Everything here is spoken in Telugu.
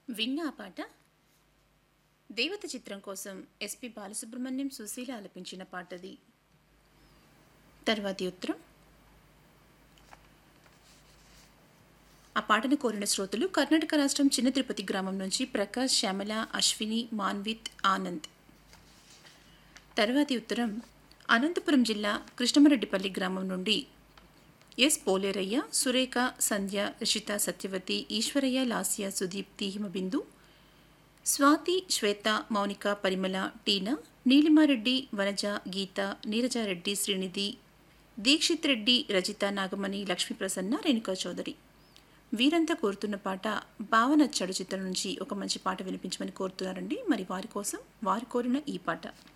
విన్న ఆ పాట దేవత చిత్రం కోసం ఎస్పి బాలసుబ్రహ్మణ్యం సుశీల ఆలపించిన పాటది తర్వాతి ఉత్తరం ఆ పాటను కోరిన శ్రోతలు కర్ణాటక రాష్ట్రం చిన్న తిరుపతి గ్రామం నుంచి ప్రకాష్ శ్యామల అశ్విని మాన్విత్ ఆనంద్ తర్వాతి ఉత్తరం అనంతపురం జిల్లా కృష్ణమరెడ్డిపల్లి గ్రామం నుండి ఎస్ పోలేరయ్య సురేఖ సంధ్య రిషిత సత్యవతి ఈశ్వరయ్య లాస్య సుదీప్తి హిమబిందు స్వాతి శ్వేత మౌనిక పరిమళ టీనా నీలిమారెడ్డి వనజ గీత నీరజారెడ్డి శ్రీనిధి దీక్షిత్ రెడ్డి రజిత నాగమణి లక్ష్మీ ప్రసన్న రేణుకా చౌదరి వీరంతా కోరుతున్న పాట భావన చడు చిత్రం నుంచి ఒక మంచి పాట వినిపించమని కోరుతున్నారండి మరి వారి కోసం వారు కోరిన ఈ పాట